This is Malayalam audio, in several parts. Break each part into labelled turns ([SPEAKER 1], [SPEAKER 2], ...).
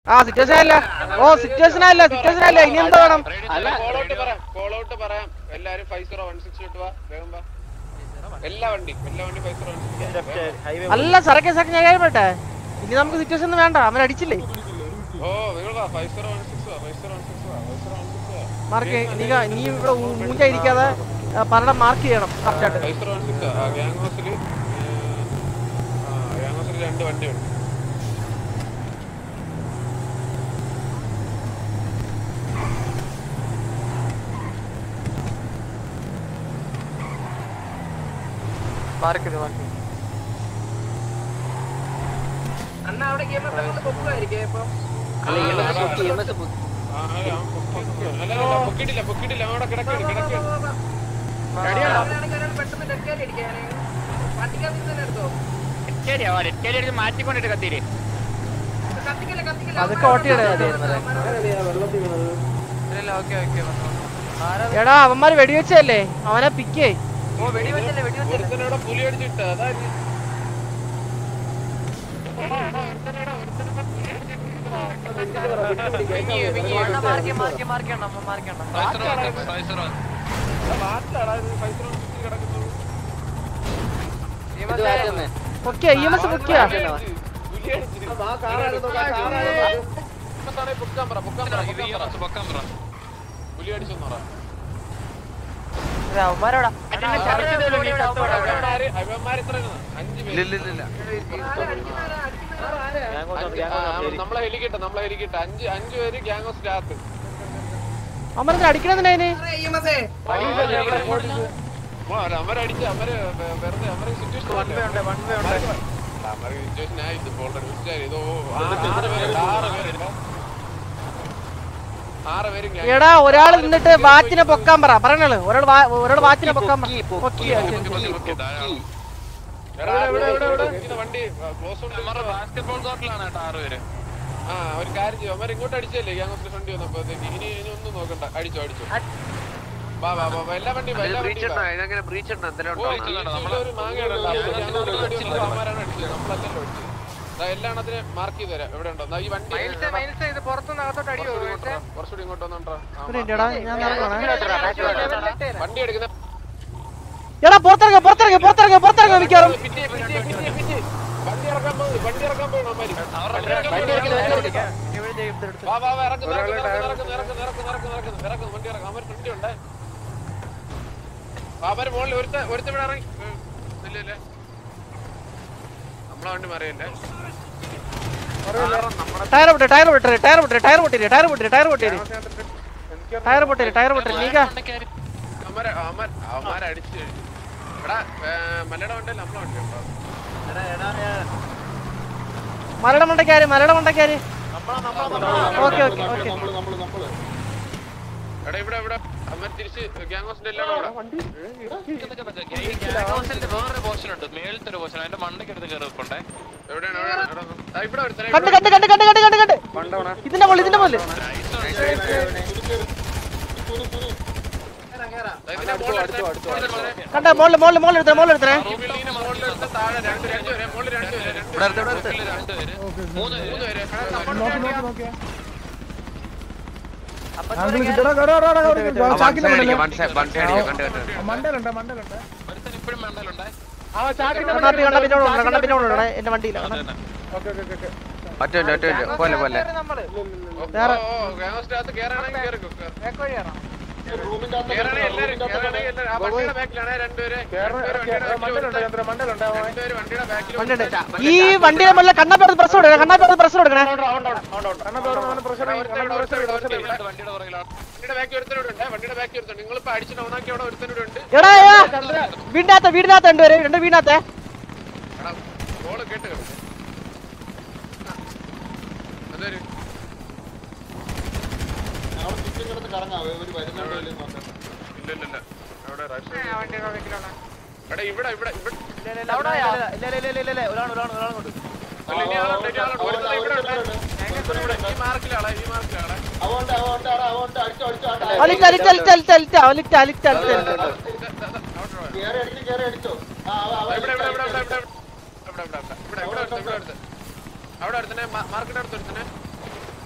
[SPEAKER 1] ആ സിറ്റുവേഷൻ അല്ല ഓ സിറ്റുവേഷൻ അല്ല സിറ്റുവേഷൻ അല്ല ഇനി എന്താ വേണം
[SPEAKER 2] അല്ല കോൾ ഔട്ട് പറയാം കോൾ ഔട്ട് പറയാം എല്ലാരും ഫൈവ് സീറോ വൺ സിക്സ് ഇട്ട് വാ വേഗം വാ എല്ലാ വണ്ടി എല്ലാ വണ്ടി ഫൈവ് സീറോ വൺ സിക്സ്
[SPEAKER 1] അല്ല സറക്കെ സറക്കെ ഞാൻ കഴിയട്ടെ ഇനി നമുക്ക് സിറ്റുവേഷൻ ഒന്നും വേണ്ട അവൻ അടിച്ചില്ലേ
[SPEAKER 2] ഓ നിങ്ങൾ വാ ഫൈവ് സീറോ വൺ സിക്സ് വാ ഫൈവ് സീറോ വൺ സിക്സ് വാ ഫൈവ് സീറോ വൺ സിക്സ് വാ
[SPEAKER 1] മാർക്ക് നീ നീ ഇവിടെ മൂഞ്ചായിരിക്കാതെ പറഞ്ഞ മാർക്ക് ചെയ്യണം കറക്റ്റായിട്ട്
[SPEAKER 2] ഫൈവ് സീറോ വൺ സിക്സ് ആ ഗ്യാങ് ഹൗസിൽ ആ ഗ്യാങ് ഹൗസിൽ രണ്ട് വണ്ടിയുണ്ട്
[SPEAKER 1] മാർക്ക് മാർക്ക്
[SPEAKER 3] അണ്ണ അവിടെ ഗെയിം പൊക്കുമായിരിക്കും ഇപ്പൊ
[SPEAKER 2] ആ, അല്ല, അവൻ പൊക്കി- അല്ല, അല്ല, പൊക്കിയിട്ടില്ല പൊക്കിയിട്ടില്ല അവൻ അവിടെ കിടക്കാണ് കിടക്കാണ്
[SPEAKER 3] അവിടെയാണെങ്കിൽ ഒരാൾ പെട്ടെന്ന് ഡെക്കേരി അടിക്കാന് വണ്ടിക്കകത്ത് തന്നെ എടുത്തോ
[SPEAKER 4] മാറ്റിക്കൊണ്ടിട്ട് കത്തിയില്ലേ
[SPEAKER 3] കത്തിക്കല്ല കത്തിക്കല്ല
[SPEAKER 1] അതൊക്കെ ഓട്ടിയുടെ എടാ അവന്മാര് വെടിവെച്ചല്ലേ അവനെ പിക്കേ
[SPEAKER 2] ഒരുത്തനവിടെ പുലി അടിച്ചിട്ട് അതാ ഇത്. എടാ, നാട്ടിലാടാ ഇത് ഫൈവ് സീറോ വൺ സിക്സ് കിടക്കുന്നത്
[SPEAKER 1] പൊക്കിയ ഇ എം എസ് പൊക്കിയ
[SPEAKER 2] പുലി അടിച്ചിട്ട് ഇപ്പത്താണെ പൊക്കാൻ പറ പൊക്കാൻ പറ പൊക്കാൻ പറ പുലി അടിച്ചെന്ന് പറ
[SPEAKER 1] അവന്മാരോടാ
[SPEAKER 2] അവന്മാര് അവന്മാര് എത്ര എണ്ണം? അഞ്ച് പേര് അഞ്ച്- ആ, നമ്മളെ ഹെലിക്കട്ടെ നമ്മളെ ഹെലിക്കട്ടെ അഞ്ച് അഞ്ച് പേര് ഗ്യാങ് ഹൗസിന്റെ അകത്ത്
[SPEAKER 1] അവന്മാരെ അടിക്കണമെന്നുണ്ടായിന്
[SPEAKER 2] അമരടിച്ച് അമര് വെ- വെറുതെ അമര സിറ്റുവേഷൻ അമര സിറ്റുവേഷൻ ആയി ഇത് ഓൾറെഡി മിസ്റ്റായി ഇത് ഓ, ആറ് ആറ് പേരുണ്ട് ആറ് പേരുണ്ട് ആറ് പേരും gang-
[SPEAKER 1] എടാ ഒരാൾ നിന്നിട്ട് വാച്ചിനെ പൊക്കാൻ പറ പറയണല്ലോ ഒരാൾ ഒരാൾ വാച്ചിനെ പൊക്കാൻ പറ പൊക്കിയ ശരി, ശരി.
[SPEAKER 2] എടാ, ഇവിടെ, ഇവിടെ, ഇവിടെ. ഇത് വണ്ടി ക്ലോസ്
[SPEAKER 4] ബാസ്കറ്റ്ബോൾ കോർട്ടിലാണ് കേട്ടോ ആറ് പേര്
[SPEAKER 2] ആ ഒരു കാര്യം ചെയ്യും അമര ഇങ്ങോട്ട് അടിച്ചല്ലേ ഗ്യാങ് ഹൗസിന്റെ ഫ്രണ്ട് വന്നപ്പോഴത്തേക്ക് ഇനി ഇനി ഒന്നും നോക്കണ്ട അടിച്ചോ അടിച്ചോ വാ വാ വാ വാ, എല്ലാ വണ്ടിയും വാ, എല്ലാ വണ്ടിയും വാ.
[SPEAKER 5] ഇതങ്ങനെ ബ്രീച്ച് ഉണ്ട് എന്തെങ്കിലും
[SPEAKER 2] ഓ, ഈ ചീറ്റിൽ ഒരു മാങ്ങയുണ്ടല്ലോ. അപ്പോൾ ഗ്യാങ് ഹൗസിന്റെ വണ്ടി വന്നപ്പോൾ അവന്മാരാണ് അടിച്ചത്. നമ്മളല്ലല്ലോ അടിച്ചത്. ദാ എല്ലാ എണ്ണത്തിനെ മാർക്ക് ചെയ്ത് തരാം എവിടെ ഉണ്ടോ ദാ ഈ വണ്ടി
[SPEAKER 4] ഇത് പുറത്തുനിന്ന് അകത്തോട്ട് അടിയോ
[SPEAKER 2] കുറച്ചുകൂടി ഇങ്ങോട്ട് വാ, കുറച്ചുകൂടി ഇങ്ങോട്ട് വന്നോണ്ടാ
[SPEAKER 1] ഒരു മിനിറ്റ് എടാ ഞാൻ നടക്കണേ
[SPEAKER 2] വണ്ടി എടുക്കുന്ന
[SPEAKER 1] എടാ പുറത്തിറങ്ങ പുറത്തിറങ്ങ പുറത്തിറങ്ങ പുറത്തിറങ്ങ മിക്കവാറും
[SPEAKER 2] പിറ്റി, പിറ്റി, പിറ്റി, പിറ്റി. വണ്ടി ഇറക്കാൻ പോകുന്നു വണ്ടി ഇറക്കാൻ പോകുന്നു അവന്മാര്. വണ്ടി ഇറക്കാൻ പോകുന്നു. വാ വാ വാ ഇറക്കുന്നു ഇറക്കുന്നു ഇറക്കുന്നു ഇറക്കുന്നു ഇറക്കുന്നു ഇറക്കുന്നു ഇറക്കുന്നു ഇറക്കുന്നു വണ്ടി ഇറക്കാം അവന്മാര് ഫ്രണ്ട് ഉണ്ട് വാ, അവന്മാര് മുകളിൽ ഒരുത്ത ഒരുത്ത ഇവിടെ ഇറങ്ങി ഉം, ഇല്ല ഇല്ല നമ്മളെ വണ്ടി മറിയല്ലേ
[SPEAKER 1] ടയർ പൊട്ടി ടയർ പൊട്ടി ടയർ പൊട്ടി ടയർ പൊട്ടി ടയർ പൊട്ടി ടയർ പൊട്ടി ടയർ പൊട്ടി ടയർ പൊട്ടി നീക്ക
[SPEAKER 2] അവന്മാരെ അവന്മാർ അവന്മാരെ അടിച്ച് കഴിഞ്ഞു എടാ ഏ, മലയുടെ വണ്ടിയല്ല നമ്മളെ വണ്ടി ഉണ്ടോ
[SPEAKER 1] മലയുടെ മണ്ടക്കാര് മലയുടെ മണ്ടക്കാര് ഓക്കെ ഓക്കെ ഓക്കെ
[SPEAKER 2] എടാ ഇവിടെ ഇവിടെ അവന്മാർ തിരിച്ച് ഗ്യാങ് ഹൗസിന്റെ എല്ലാം ഇവിടെ
[SPEAKER 4] വേറൊരു പോർഷൻ ഉണ്ട് മേളത്തെ ഒരു പോർഷൻ അതിന്റെ മണ്ടയ്ക്ക് എടുത്ത് കയറി വെക്കണ്ടേ
[SPEAKER 2] എവിടെയാണ് എവിടെയാണ്? എടാ, ദാ ഇവിടെ ഒരുത്തനെ,
[SPEAKER 1] കണ്ട്
[SPEAKER 2] ഇവിടെ
[SPEAKER 1] കണ്ട് കണ്ട് കണ്ട് കണ്ട് കണ്ട് കണ്ട് ഇതിന്റെ മുകളിൽ ഇതിന്റെ മുകളിൽ
[SPEAKER 2] ദാ ഇതിന്റെ മുകളിൽ ഒരുത്തൻ, മുകളിൽ ഒരുത്തൻ.
[SPEAKER 1] കണ്ട മുകളിൽ മുകളിൽ മുകളിൽ എടുത്തേ മുകളിൽ എടുത്തേ
[SPEAKER 2] റൂമിൽ മുകളിൽ ഒരുത്തൻ, താഴെ രണ്ട് രണ്ട് പേരെ മുകളിൽ രണ്ട് പേരെ രണ്ട് പേരെ.
[SPEAKER 4] രണ്ടുപേര് മൂന്ന്
[SPEAKER 2] മൂന്ന് പേരെ
[SPEAKER 4] ഒരുത്തൻ ഇപ്പോഴും മണ്ടലുണ്ടേ
[SPEAKER 1] കണ്ണാപ്പി കണ്ണാപ്പിന്റെ കൂടെ ഉണ്ട് കണ്ണാപ്പിന്റെ കൂടെ ഉണ്ട് എന്റെ വണ്ടിയില്ല
[SPEAKER 5] ഒറ്റ ഒറ്റ ഒറ്റ പോലെ പോലെ
[SPEAKER 2] ഓ, ഓ, ഗ്യാങ് ഹൗസിന്റെ അകത്ത് കേറാണെങ്കിൽ കേറിക്കോ, കേറ്. കേറാണെങ്കിൽ എല്ലാരും, കേറാണെങ്കിൽ എല്ലാരും. ആ വണ്ടിയുടെ ബാക്കിലാണേ രണ്ടുപേര്. രണ്ടുപേര് വണ്ടിയുടെ ബാക്കിൽ ഒരുത്തൻ. രണ്ടുപേര് വണ്ടിയുടെ ബാക്കിൽ
[SPEAKER 1] വണ്ടി ഉണ്ട് ഈ വണ്ടിയുടെ മുകളിൽ കണ്ണാപ്പി പ്രസ് കൊടുക്കണം കണ്ണാപ്പി പ്രസ് കൊടുക്കണേ
[SPEAKER 4] വണ്ടിയുടെ പുറകിലാണ്
[SPEAKER 2] വണ്ടിയുടെ ബാക്കി ഒരുത്തനോട് ഉണ്ട് വണ്ടിയുടെ ബാക്കി ഒരുത്തൻ നിങ്ങളിപ്പോ അടിച്ച് ഡൗണാക്കി അവിടെ ഒരുത്തനോട് ഉണ്ട്
[SPEAKER 1] എടാ എടാ, വീടിനകത്ത് വീടിനകത്ത് ഉണ്ട് പേര് രണ്ട് വീടിനകത്തെ
[SPEAKER 2] എടാ ഗോള് കേട്ട് കിടക്കും അതൊരു ഇല്ല ഇല്ല ഇല്ല അവിടെ rush ചെയ്തു. എടാ ഇവിടെ ഇവിടെ ഇവിടെ അല്ല, ഇനി ആളുണ്ട്, ഇനി ആളുണ്ട്. ഒരുത്തൻ ഇവിടെ ഉണ്ട്. ഒരുത്തൻ ഇവിടെ. ഈ മാർക്കിലാളെ ഈ മാർക്കിലാളെ
[SPEAKER 1] അലിറ്റ അലിറ്റ അലിറ്റ അലിറ്റ അലിറ്റ അലിറ്റ അലിറ്റ അലിറ്റ
[SPEAKER 2] ഇവിടെ ഇവിടെ ഇവിടെ ഇവിടെ ഇവിടെ ഇവിടെ ഇവിടെ ഇവിടെ ഇവിടെ ഇവിടെ ഇവിടെ ഇവിടെ ഒരുത്തൻ, ഇവിടെ ഒരുത്തൻ. അവിടെ ഒരുത്തനെ മാർക്കറ്റ് അടുത്ത് ഒരുത്തനെ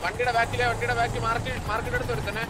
[SPEAKER 2] വണ്ടിയുടെ ബാക്കിലെ വണ്ടിയുടെ ബാക്കിൽ മാർക്ക് മാർക്കിന്റെ അടുത്ത് ഒരുത്തനെ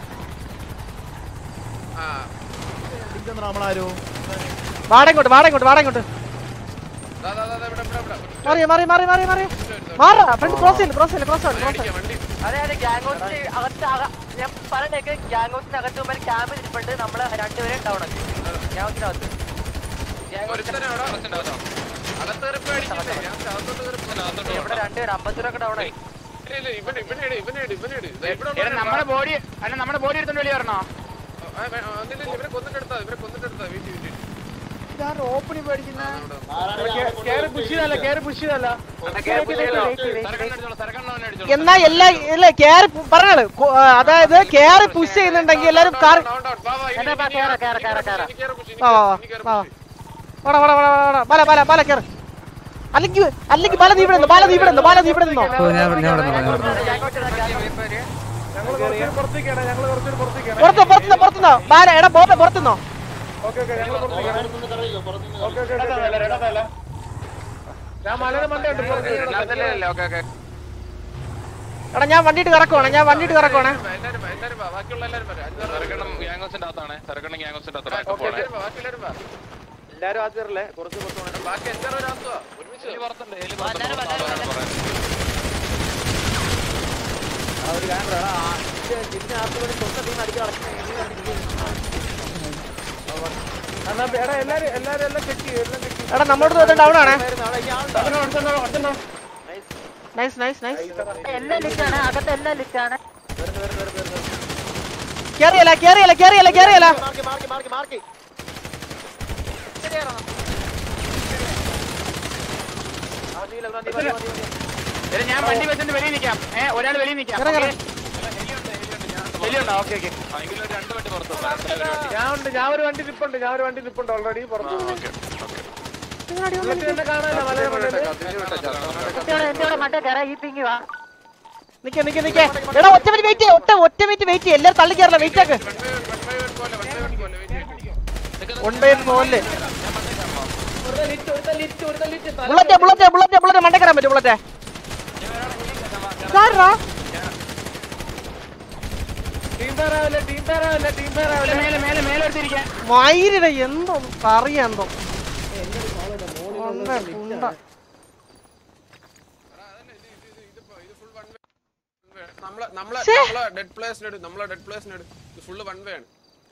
[SPEAKER 2] ആ
[SPEAKER 6] നമ്മളാരോ
[SPEAKER 1] വാട ഇങ്ങോട്ട് വാട ഇങ്ങോട്ട് വാട ഇങ്ങോട്ട്
[SPEAKER 2] ദാ, ദാ, ദാ, ദാ, ഇവിടെ ഇവിടെ ഇവിടെ
[SPEAKER 1] മാറി മാറി മാറി മാറി മാറി മാറാ ഫ്രണ്ട് ക്രോസ് ചെയ്യില്ല ക്രോസ് ചെയ്യില്ല ക്രോസ് ക്രോസ്
[SPEAKER 2] ഇടിക്കാം, വണ്ടി
[SPEAKER 3] അതെ അതെ ഗ്യാങ് ഹൗസിന് അകത്ത് അക- ഞാൻ പറഞ്ഞേക്ക് ഗ്യാങ് ഹൗസിന് അകത്ത് മുമ്പിൽ ക്യാമ്പ് ഇരിപ്പുണ്ട് നമ്മള് രണ്ടുപേരും ഡൗൺ ആക്കി ഗ്യാങ് ഹൗസിനകത്ത്
[SPEAKER 2] ഒരുത്തനെ അവിടെ അകത്ത് കയറിപ്പോ അടിക്കണ്ടേ ഞാൻ അകത്തോട്ട് കയറിപ്പോ
[SPEAKER 3] ഇവിടെ രണ്ടുപേരും അമ്പത് രൂപ ഡൗൺ ആയി
[SPEAKER 2] ഇല്ല, ഇല്ല, ഇവനെ ഇവനെ ഇട് ഇവനെ ഇട് ഇവനെ ഇട് ദാ ഇവിടെ
[SPEAKER 7] എടാ
[SPEAKER 2] ഉള്ളവനെ
[SPEAKER 7] നമ്മുടെ ബോഡി അല്ല നമ്മുടെ ബോഡി എടുത്തോണ്ട് വെളി വരണോ
[SPEAKER 2] ആ, വേ- ആ, ഇല്ല, ഇല്ല, ഇവരെ കൊന്നിട്ടെടുത്താ ഇവരെ കൊന്നിട്ടെടുത്താ വീട്ടിൽ വീട്ടിൽ
[SPEAKER 6] ഓപ്പണിംഗ് പേടിക്കുന്ന
[SPEAKER 7] കേറി പുഷ് ചെയ്തല്ല കേറി പുഷ് ചെയ്തല്ല
[SPEAKER 1] എന്നാ എല്ലാ ഇല്ല കേറി പറഞ്ഞാള് കൊ- ആ, അതായത് കേറി പുഷ് ചെയ്യുന്നുണ്ടെങ്കിൽ എല്ലാരും കാർ
[SPEAKER 2] Down, down, വാ, വാ, ഇനി-
[SPEAKER 3] എന്നാ, വാ,
[SPEAKER 2] ഇനി
[SPEAKER 3] കേറ്,
[SPEAKER 2] ഇനി
[SPEAKER 3] കേറ്, കേറ്,
[SPEAKER 2] കേറ്
[SPEAKER 3] കേറ്.
[SPEAKER 2] ഇനി കേറ് push, ഇനി
[SPEAKER 1] വാ വാ
[SPEAKER 2] കേറ്,
[SPEAKER 1] വാ
[SPEAKER 2] ഇനി കേറ്
[SPEAKER 1] വാ
[SPEAKER 2] push.
[SPEAKER 1] വാടാ വാടാ വാടാ വാടാ ബല ബല ബല കേറ് അല്ലെങ്കിൽ അല്ലെങ്കിൽ ബല നീ ഇവിടെ നിന്നോ ബല നീ ഇവിടെ നിന്നോ ബല നീ ഇവിടെ നിന്നോ
[SPEAKER 6] ഞങ്ങൾ കുറച്ചുകൂടി പുറത്തേക്കാണ് ഞങ്ങൾ കുറച്ചുകൂടി പുറത്തേക്കാണ്
[SPEAKER 1] പുറത്ത് പുറത്തുനിന്നോ പുറത്തുനിന്നോ ബാല എടാ ബോട്ട് പുറത്തുനിന്നോ
[SPEAKER 6] ഓക്കെ ഓക്കെ ഞങ്ങൾ പുറത്തേക്കാണ് ഓക്കെ ഓക്കെ ഓക്കെ ഞാൻ മലയുടെ മണ്ടയുണ്ട്
[SPEAKER 5] അല്ലേ ഓക്കെ ഓക്കെ
[SPEAKER 1] എടാ ഞാൻ വണ്ടിയിട്ട് കറക്കുവാണ് ഞാൻ വണ്ടിയിട്ട് കറക്കുവാണ്
[SPEAKER 2] എല്ലാരും വാ, എല്ലാരും വാ, ബാക്കിയുള്ള എല്ലാരും വരാം അഞ്ചാറ് പേര്
[SPEAKER 4] സരക്കണം ഗ്യാങ് ഹൗസിന്റെ അകത്താണ് സരക്കണം ഗ്യാങ് ഹൗസിന്റെ അകത്ത് ബാക്കപ്പ്
[SPEAKER 2] ഓക്കേ,
[SPEAKER 4] ആണ്
[SPEAKER 2] എല്ലാരും വാ, ബാക്കി എല്ലാരും വാ.
[SPEAKER 6] എല്ലാരും ആദ്യം കയറില്ലേ കുറച്ച് പുറത്ത് പോകണം
[SPEAKER 2] ബാക്കി അഞ്ചാറ് പേര് അകത്ത് വാ, ഒരുമിച്ച്
[SPEAKER 4] എലി
[SPEAKER 2] വാ.
[SPEAKER 4] പുറത്തുണ്ട് എലി പുറത്തുണ്ട് പറയാൻ
[SPEAKER 6] ആ ഒരു കാര്യം പറ. ആ, ഇത് ഇതിനകത്ത് കൂടി സ്വന്തം ടീം അടിച്ച് എന്നാ എടാ എല്ലാരും എല്ലാരും എല്ലാം ചെക്ക് ചെയ്യും എല്ലാം ചെക്ക് ചെയ്യും
[SPEAKER 1] എടാ നമ്മളോട് ഡൗൺ ആണ്
[SPEAKER 6] അവിടെ ഈ ആളുണ്ട്.
[SPEAKER 1] നൈസ് നൈസ് നൈസ്
[SPEAKER 3] എല്ലാം ലിറ്റാണ് അകത്ത് എല്ലാം ലിറ്റാണ്
[SPEAKER 1] കേറിയല്ല കേറിയല്ല കേറിയല്ല കേറിയല്ല
[SPEAKER 6] മാർക്ക് മാർക്ക് മാർക്ക് മാർക്ക്
[SPEAKER 7] എടാ ഞാൻ വണ്ടി വെച്ചിട്ട് വെളിയിൽ നിൽക്കാം ഏ ഒരാൾ വെളിയിൽ നിൽക്കാം
[SPEAKER 1] കേറ്, കേറ്.
[SPEAKER 7] വെളിയുണ്ടോ ഓക്കെ ഓക്കെ
[SPEAKER 4] എങ്കിലും ഒരു രണ്ട് വണ്ടി പുറത്തുണ്ട് രണ്ട് വണ്ടി
[SPEAKER 6] ഞാൻ ഉണ്ട് ഞാൻ ഒരു വണ്ടി നിപ്പുണ്ട് ഞാൻ ഒരു വണ്ടി നിപ്പുണ്ട് ഓൾറെഡി പുറത്ത്
[SPEAKER 4] ഓക്കെ
[SPEAKER 6] എന്നിട്ട് എന്നെ കാണാനില്ല മലയുടെ മണ്ടയില്
[SPEAKER 3] എന്റെ മറ്റേ കയറാ ഈ പിങ്ങി വാ
[SPEAKER 1] നിക്ക് നിക്ക് നിക്ക് എടാ ഒറ്റ മിനിറ്റ് വെയിറ്റ് ഒറ്റ ഒറ്റ മിനിറ്റ് വെയിറ്റ് എല്ലാരും തള്ളി കയറല വെയിറ്റ് ആക്ക്
[SPEAKER 2] One by one പോലെ, one by one പോലെ, wait ചെയ്യ്.
[SPEAKER 1] വൺ ബൈ പോലെ ബുള്ളറ്റ് ബുള്ളറ്റ് ബുള്ളറ്റ് ബുള്ളറ്റ് മണ്ടേ കയറാൻ പറ്റും ബുള്ളറ്റ് കാറാ
[SPEAKER 6] ടീം പേരാവില്ല ടീം പേരാവില്ല ടീം പേരാവില്ല
[SPEAKER 7] മേലെ മേലെ മേലെ എടുത്തിരിക്കാൻ
[SPEAKER 1] മയിലിട എന്തോ പറയാ എന്തോ ഉണ്ട്, ഉണ്ട്.
[SPEAKER 2] നമ്മളെ നമ്മളെ
[SPEAKER 1] ഛേ.
[SPEAKER 2] നമ്മളെ ഡെഡ് പ്ലേസിനെടു നമ്മളെ ഡെഡ് പ്ലേസിനെടു ഇത് ഫുള്ള് വൺ വേ ആണ്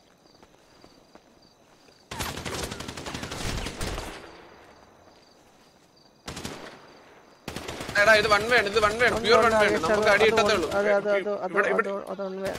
[SPEAKER 2] എടാ ഇത് വൺ വേ ആണ് ഇത് വൺ വേ ആണ് പ്യൂർ വൺ വേ ആണ് നമുക്ക് അടി ഇട്ടത്തേ ഉള്ളൂ
[SPEAKER 1] അതെ അതെ അതെ അതെ
[SPEAKER 2] ഇവിടെ ഇവിടെ
[SPEAKER 1] അതെ അതെ ഉണ്മയാ.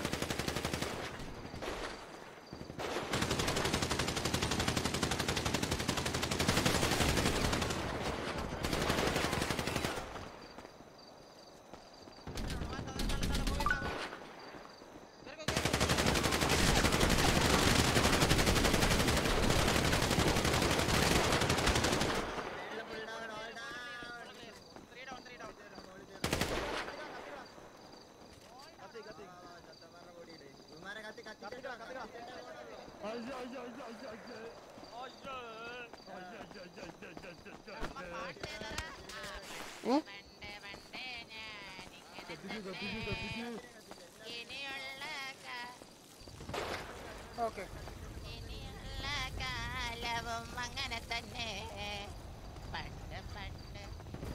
[SPEAKER 8] ഇനിയുള്ള കാലവും അങ്ങനെ തന്നെ പണ്ട് പണ്ട്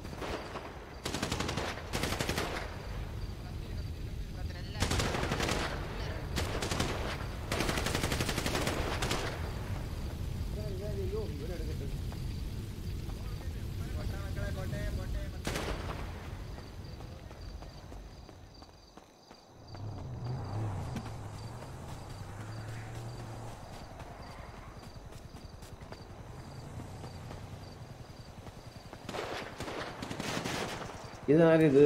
[SPEAKER 9] ഇതാരിത്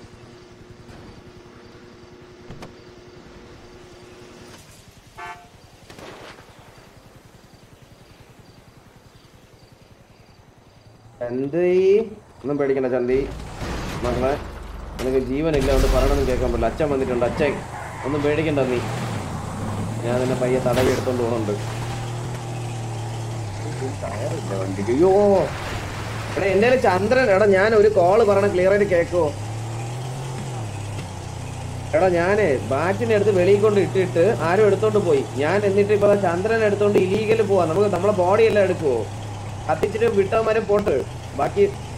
[SPEAKER 9] ചന്തി ഒന്നും പേടിക്കണ്ട ചന്തി മകളെ നിനക്ക് ജീവനില്ല അതുകൊണ്ട് പറയണമെന്ന് കേൾക്കാൻ പറ്റില്ല അച്ഛൻ വന്നിട്ടുണ്ട് അച്ഛൻ ഒന്നും പേടിക്കണ്ട നീ ഞാൻ നിന്നെ പയ്യെ തടവി എടുത്തോണ്ട് പോകുന്നുണ്ട് ടയറില്ല വണ്ടിക്ക് അയ്യോ എടാ എൻ്റെ ചന്ദ്രൻ എടാ ഞാൻ ഒരു കോള് പറയണ ക്ലിയർ ആയിട്ട് കേക്കോ എടാ ഞാനേ ബാറ്റിനെ എടുത്ത് വെളിയിൽ കൊണ്ട് ഇട്ടിട്ട് ആരും എടുത്തോണ്ട് പോയി ഞാൻ എന്നിട്ട് ഇപ്പൊ ദാ ചന്ദ്രൻ എടുത്തോണ്ട് ഇലീഗൽ പോവാ നമുക്ക് നമ്മളെ ബോഡി എല്ലാം എടുക്കുവോ കത്തിച്ചിട്ട് വിട്ടവന്മാരെ പോട്ട് ബാക്കി